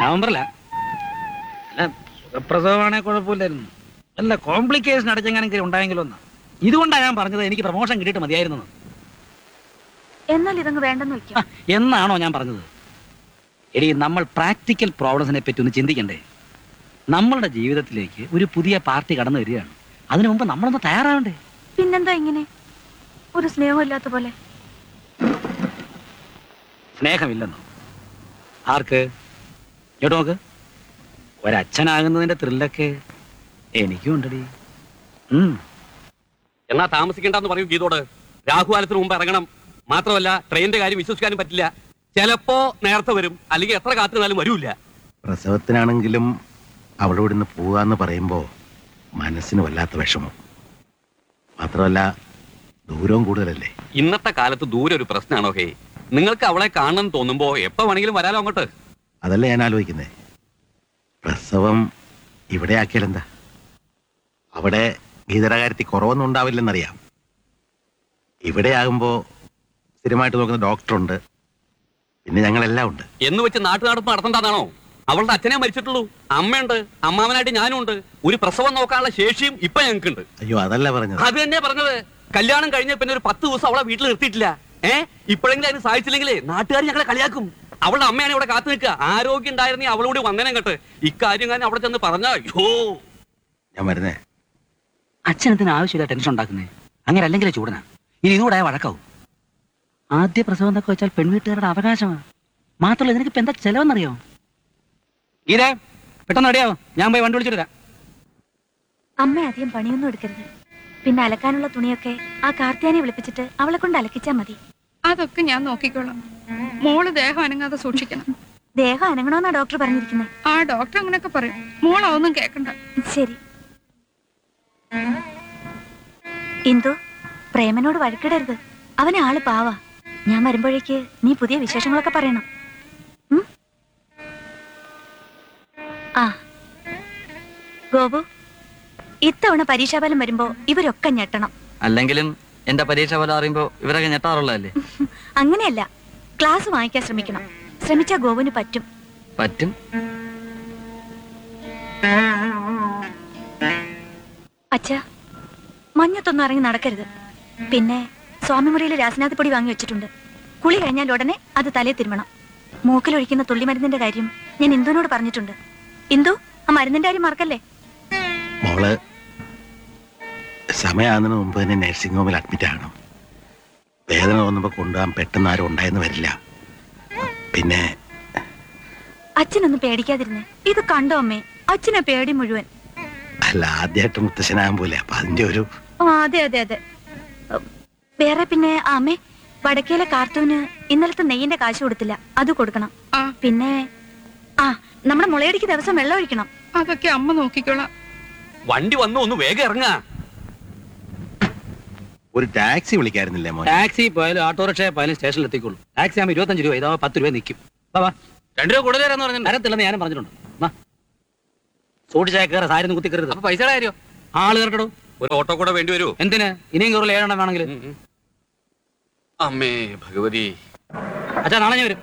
നവംബറില അല്ല സുഖപ്രസവമാണെ കുഴപ്പമില്ലായിരുന്നു അല്ല കോംപ്ലിക്കേഷൻ അടച്ചെങ്ങാനെങ്കിലും ഉണ്ടായെങ്കിലും ഒന്ന് ഇതുകൊണ്ടാണ് ഞാൻ പറഞ്ഞത് എനിക്ക് പ്രൊമോഷൻ കിട്ടിയിട്ട് മതിയായിരുന്നു എന്നാൽ ഇതങ്ങ് വേണ്ടെന്ന് വെക്കാം എന്നാണോ ഞാൻ പറഞ്ഞത് എടി നമ്മൾ പ്രാക്ടിക്കൽ പ്രോബ്ലംസിനെ പറ്റി ഒന്ന് ചിന്തിക്കണ്ടേ നമ്മളുടെ ജീവിതത്തിലേക്ക് ഒരു പുതിയ പാർട്ടി കടന്നു വരികയാണ് അതിനു മുമ്പ് നമ്മളൊന്ന് തയ്യാറാവണ്ടേ പിന്നെന്താ ഇങ്ങനെ ഒരു സ്നേഹമില്ലാത്ത പോലെ സ്നേഹമില്ലെന്നോ ആർക്ക് കേട്ടോ നോക്ക് ഒരച്ഛനാകുന്നതിന്റെ ത്രില്ലൊക്കെ എനിക്കും ഉണ്ടടി ഉം എന്നാ താമസിക്കണ്ടെന്ന് പറയൂ ഗീതോട് രാഹുകാലത്തിന് മുമ്പ് ഇറങ്ങണം മാത്രമല്ല ട്രെയിനിന്റെ കാര്യം വിശ്വസിക്കാനും പറ്റില്ല ചിലപ്പോ നേരത്തെ വരും അല്ലെങ്കിൽ എത്ര കാത്തിരുന്നാലും വരൂല പ്രസവത്തിനാണെങ്കിലും അവളോട് ഇവിടുന്ന് പോകാന്ന് പറയുമ്പോൾ മനസ്സിന് വല്ലാത്ത വിഷമം മാത്രമല്ല ദൂരവും കൂടുതലല്ലേ ഇന്നത്തെ കാലത്ത് ദൂരെ ഒരു പ്രശ്നമാണോ ഹേ നിങ്ങൾക്ക് അവളെ കാണണം തോന്നുമ്പോ എപ്പോ വേണമെങ്കിലും വരാലോ അങ്ങോട്ട് അതല്ല ഞാൻ ആലോചിക്കുന്നത് പ്രസവം ഇവിടെ ആക്കിയാലെന്താ അവിടെ ഗീതയുടെ കാര്യത്തിൽ കുറവൊന്നും ഉണ്ടാവില്ലെന്നറിയാം ഇവിടെ ആകുമ്പോൾ സ്ഥിരമായിട്ട് നോക്കുന്ന ഡോക്ടറുണ്ട് പിന്നെ ഞങ്ങളെല്ലാം ഉണ്ട് എന്ന് വെച്ച് നാട്ടു നടപ്പ് നടത്തണ്ടെന്നാണോ അവളുടെ അച്ഛനെ മരിച്ചിട്ടുള്ളൂ അമ്മയുണ്ട് അമ്മാവനായിട്ട് ഞാനും ഉണ്ട് ഒരു പ്രസവം നോക്കാനുള്ള ശേഷിയും ഇപ്പൊ ഞങ്ങൾക്കുണ്ട് അയ്യോ അതല്ല പറഞ്ഞത് അത് തന്നെ പറഞ്ഞത് കല്യാണം കഴിഞ്ഞ പിന്നെ ഒരു പത്ത് ദിവസം അവളെ വീട്ടിൽ നിർത്തിയിട്ടില്ല ഏ ഇപ്പോഴെങ്കിലും അതിന് സാധിച്ചില്ലെങ്കിലേ നാട്ടുകാർ ഞങ്ങളെ കളിയാക്കും അവളുടെ അമ്മയാണ് ഇവിടെ കാത്തു നിൽക്കുക ആരോഗ്യം ഉണ്ടായിരുന്നേ അവളോട് വന്നേനെ കേട്ട് ഇക്കാര്യം ഞാൻ അവിടെ ചെന്ന് പറഞ്ഞ അയ്യോ ഞാൻ വരുന്നേ അച്ഛനത്തിന് ആവശ്യമില്ല ടെൻഷൻ ഉണ്ടാക്കുന്നേ അങ്ങനെ അല്ലെങ്കിലേ ചൂടനാ ഇനി ഇതുകൂടെ വഴക്കാവും ആദ്യ പ്രസവം എന്നൊക്കെ വെച്ചാൽ പെൺവീട്ടുകാരുടെ അവകാശമാണ് മാത്രമല്ല ഇതിനൊക്കെ ഇപ്പൊ എന്താ ചെലവെന്നറിയോ ഇതേ പെട്ടെന്ന് റെഡിയാവോ ഞാൻ പോയി വണ്ടി വിളിച്ചിട്ട് വരാം അമ്മ അധികം പണിയൊന്നും എടുക്കരുത് പിന്നെ അലക്കാനുള്ള തുണിയൊക്കെ ആ കാർത്തിയാനെ വിളിപ്പിച്ചിട്ട് അവളെ കൊണ്ട് അലക്കിച്ചാ മതി അതൊക്കെ ഞാൻ നോക്കിക്കോളാം മോള് ദേഹം അനങ്ങാതെ സൂക്ഷിക്കണം ദേഹം അനങ്ങണമെന്നാ ഡോക്ടർ പറഞ്ഞിരിക്കുന്നത് ആ ഡോക്ടർ അങ്ങനെയൊക്കെ പറയും മോൾ അതൊന്നും കേൾക്കണ്ട ശരി ഇന്ദു പ്രേമനോട് വഴക്കിടരുത് അവനെ ആള് പാവാ ഞാൻ വരുമ്പോഴേക്ക് നീ പുതിയ വിശേഷങ്ങളൊക്കെ പറയണം ഉം? ആ ഗോപു ഇത്തവണ പരീക്ഷാഫലം വരുമ്പോ ഇവരൊക്കെ ഞെട്ടണം അല്ലെങ്കിലും എന്റെ പരീക്ഷ ഫലം അറിയുമ്പോ ഇവരൊക്കെ ഞെട്ടാറുള്ളതല്ലേ അങ്ങനെയല്ല ക്ലാസ് വാങ്ങിക്കാൻ ശ്രമിക്കണം ശ്രമിച്ചാ ഗോപുവിന് പറ്റും പറ്റും അച്ഛാ മഞ്ഞത്തൊന്നും ഇറങ്ങി നടക്കരുത് പിന്നെ സ്വാമിമുറിയിൽ രാസനാഥപ്പൊടി വാങ്ങി വെച്ചിട്ടുണ്ട് കുളി കഴിഞ്ഞാൽ ഉടനെ അത് തലേ തിരുമണം മൂക്കിലൊഴിക്കുന്ന തുള്ളിമരുന്നിന്റെ കാര്യം ഞാൻ ഇന്ദുവിനോട് പറഞ്ഞിട്ടുണ്ട് ഇന്ദു ആ മരുന്നിന്റെ കാര്യം മറക്കല്ലേ മോള് സമയമാകുന്നതിന് മുമ്പ് തന്നെ നഴ്സിംഗ് ഹോമിൽ അഡ്മിറ്റ് ആകണം വേദന തോന്നുമ്പോൾ കൊണ്ടുപോകാൻ പെട്ടെന്ന് ആരും ഉണ്ടായെന്ന് വരില്ല പിന്നെ അച്ഛനൊന്നും പേടിക്കാതിരുന്നേ ഇത് കണ്ടോ അമ്മേ അച്ഛനെ പേടി മുഴുവൻ അല്ല ആദ്യമായിട്ട് മുത്തശ്ശനാകാൻ പോലെ അപ്പൊ അതിന്റെ ഒരു ആ അതെ അതെ അതെ ഉം, വേറെ പിന്നെ ആ, അമ്മേ വടക്കേലെ കാർത്തൂന് ഇന്നലത്തെ നെയ്യിന്റെ കാശ് കൊടുത്തില്ല അത് കൊടുക്കണം ആ പിന്നെ ആ നമ്മുടെ മുളയടിക്ക് ദിവസം വെള്ളം ഒഴിക്കണം അതൊക്കെ അമ്മ നോക്കിക്കോളാം വണ്ടി വന്നു ഒന്ന് വേഗം ഇറങ്ങാ ഒരു ടാക്സി വിളിക്കായിരുന്നില്ലേ മോനെ ടാക്സി പോയാലും ഓട്ടോറിക്ഷ പോയാലും സ്റ്റേഷനിൽ എത്തിക്കോളൂ ടാക്സി ആകുമ്പോൾ ഇരുപത്തഞ്ച് രൂപ ഇതാ പത്ത് രൂപ നിൽക്കും ബാബാ രണ്ടു രൂപ കൂടുതൽ തരാന്ന് പറഞ്ഞു തരത്തില്ലെന്ന് ഞാനും പറഞ്ഞിട്ടുണ്ട് വാ. സൂക്ഷിച്ചാൽ കയറ സാരി കുത്തി കയറരുത് അപ്പൊ പൈസയുടെ കാര്യോ ആള് കയറട്ടോ ഒരു ഓട്ടോ കൂടെ വേണ്ടി വരുമോ എന്തിന് ഇനിയും കയറില്ല ഏഴെണ്ണം വേണമെങ്കിൽ അമ്മേ ഭഗവതി അച്ഛാ നാളെ ഞാൻ വരും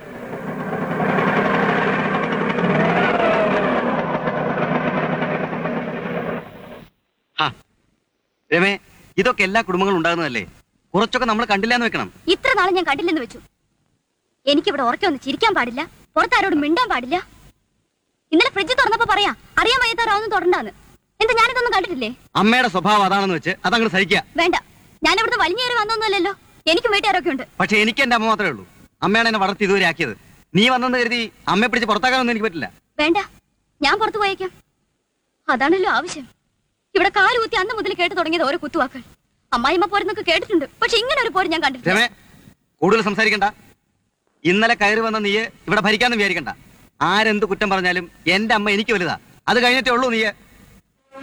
രമേ ഇതൊക്കെ എല്ലാ കുടുംബങ്ങളും ഉണ്ടാകുന്നതല്ലേ കുറച്ചൊക്കെ നമ്മൾ കണ്ടില്ല എന്ന് വെക്കണം ഇത്ര നാളെ ഞാൻ കണ്ടില്ലെന്ന് വെച്ചു എനിക്കിവിടെ ഉറക്കെ ഒന്ന് ചിരിക്കാൻ പാടില്ല പുറത്താരോടും മിണ്ടാൻ പാടില്ല ഇന്നലെ ഫ്രിഡ്ജ് തുറന്നപ്പോ പറയാ അറിയാൻ വയ്യാത്തവരാവുന്നു തുടണ്ടാന്ന് എന്താ ഞാനിതൊന്നും കണ്ടിട്ടില്ലേ അമ്മയുടെ സ്വഭാവം അതാണെന്ന് വെച്ച് അതങ്ങോട്ട് സഹിക്കുക വേണ്ട ഞാൻ ഇവിടുന്ന് വലിഞ്ഞേറി വന്നൊന്നുമല്ലല്ലോ എനിക്കും വീട്ടുകാരൊക്കെ ഉണ്ട് പക്ഷെ എനിക്ക് എന്റെ അമ്മ മാത്രമേ ഉള്ളൂ അമ്മയാണ് എന്നെ വളർത്തി ഇതുവരെ ആക്കിയത് നീ വന്നെന്ന് കരുതി അമ്മയെ പിടിച്ച് പുറത്താക്കാനൊന്നും എനിക്ക് പറ്റില്ല വേണ്ട ഞാൻ പുറത്തു പോയേക്കാം അതാണല്ലോ ആവശ്യം ഇവിടെ കാലുകുത്തി അന്ന് മുതൽ കേട്ടു തുടങ്ങിയത് ഓരോ കുത്തുവാക്കൾ അമ്മായിമ്മ പോരെന്നൊക്കെ കേട്ടിട്ടുണ്ട് പക്ഷെ ഇങ്ങനെ ഒരു പോര് ഞാൻ കണ്ടിട്ടില്ല രമേ കൂടുതൽ സംസാരിക്കണ്ട ഇന്നലെ കയറി വന്ന നീ ഇവിടെ ഭരിക്കാന്ന് വിചാരിക്കണ്ട ആരെന്ത് കുറ്റം പറഞ്ഞാലും എന്റെ അമ്മ എനിക്ക് വലുതാ അത് കഴിഞ്ഞിട്ടേ ഉള്ളൂ നീ